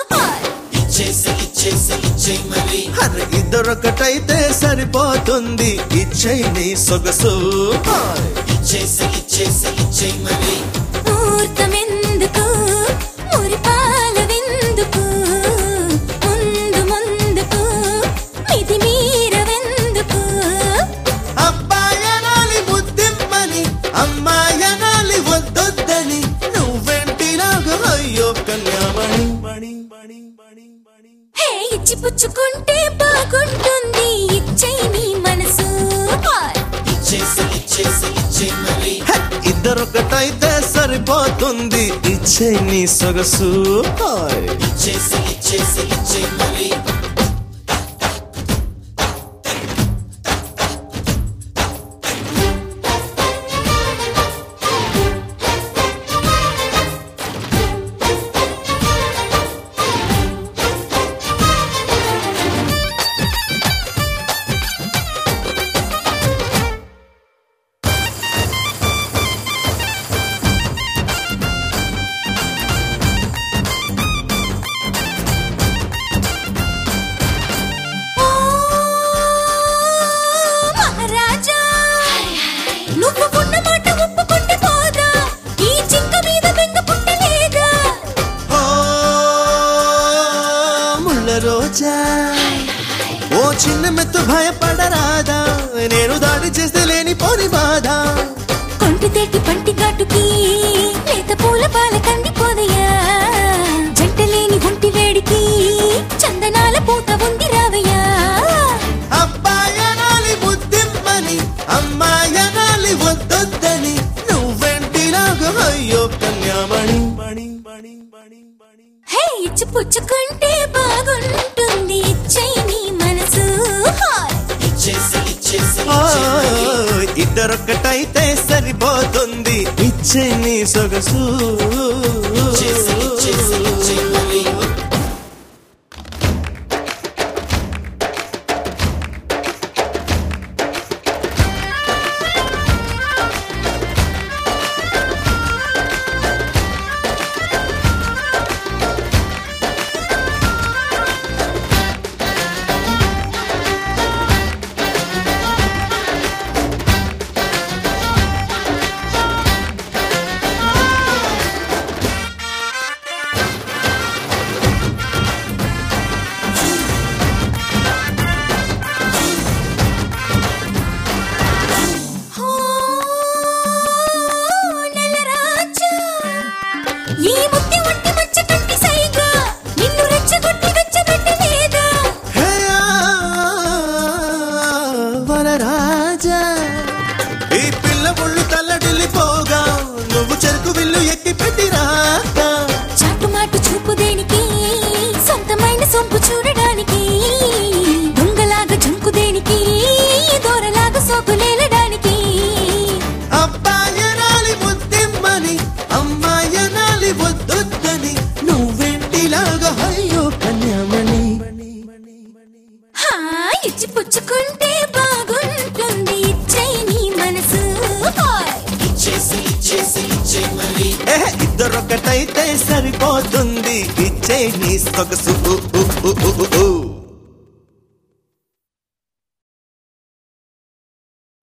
Hi ఇచ్చేసి ఇచ్చేసి ఇచ్చే మరి అరే ఇద్దరొకటైతే సరిపోతుంది ఇచ్చై నీ సొగసు హాయ్. ఇచ్చేసి ఇచ్చేసి ఇచ్చే మరి ముహూర్తమెందుకు మురిపాల విందుకు ముందు ముందుకు మిది మీరవెందుకు అబ్బాయనాలి బుద్ధిమ్మని అమ్మాయనాలి వద్దొద్దని నువ్వెంటి నాకు అయ్యో కన్యామణి మణి మణి మణి మణి హే ఇచ్చి పుచ్చుకుంటే బాగుంటుంది ఇచ్చై నీ మనసు హాయ్ ఇచ్చేసి ఇచ్చేసి ఇచ్చే మరి హ, ఇద్దరొకటైతే సరిపోతుంది ఇచ్చే నీ సొగసు హాయ్. ఇచ్చేసి ఇచ్చేసి ఇచ్చే మరి ఓ మహారాజా నువ్వు ఉన్న మాట ఒప్పుకుంటే పోదా ఈ చింక మీద బెంగ పుట్టలేదా ఓ ముళ్ళ రోజా ఓ చిన్న మెత్తు భయపడరాదా నేను దాడి చేస్తే లేని పోని బాధ కొంటి తేటి పంటి ఘాటుకి లేత పూల పాల కందిపోదయ్యా జంట లేని ఒంటి వేడికి చందనాల పూత ఉంది రావయ్యా అబ్బాయనాలి బుద్ధిమ్మని అమ్మాయనాలి వద్దొద్దని నువ్వెంటి నాకు అయ్యో కన్యామణి మణి మణి మణి మణి హే ఇచ్చి పుచ్చుకుంటే బాగుంటుంది ఇచ్చై నీ మనసు హాయ్ ఇచ్చేసి ఇచ్చేసి ఓ, ఇచ్చే మరి ఇద్దరొక్కటైతే సరిపోతుంది ఇచ్చే నీ సొగసు ఇచ్చేసి ఇచ్చేసి ఇచ్చే మరి ఓ నెలరాజా ఈ ముత్తి ఒంటి మచ్చ కంటి సైగా నిన్ను రెచ్చగొట్టి వెచ్చబెట్టలేదా హే, వరరాజా ఈ పిల్ల ఒళ్ళు తల్లడిల్లిపోగా నువ్వు చెరుకు విల్లు ఎక్కి పెట్టిరాక చాటుమాటు చూపు దేనికి సొంతమైన సొంపు చూడడానికి దొంగలాగా జంకు దేనికి దూరలాగా సోకులేలడానికి అబ్బాయనాలి బుద్ధిమ్మని అమ్మాయనాలి వద్దొద్దని నువ్వెంటిలాగా అయ్యో కన్యామణి హా ఇచ్చి పుచ్చుకుంటే బాగుంటుంది ఇచ్చై నీ మనసు హాయ్ ఇచ్చేసి ఇచ్చేసి ఇచ్చే మరి ఏ ఇద్దరొకటైతే సరిపోతుంది ఇచ్చే నీ సొగసు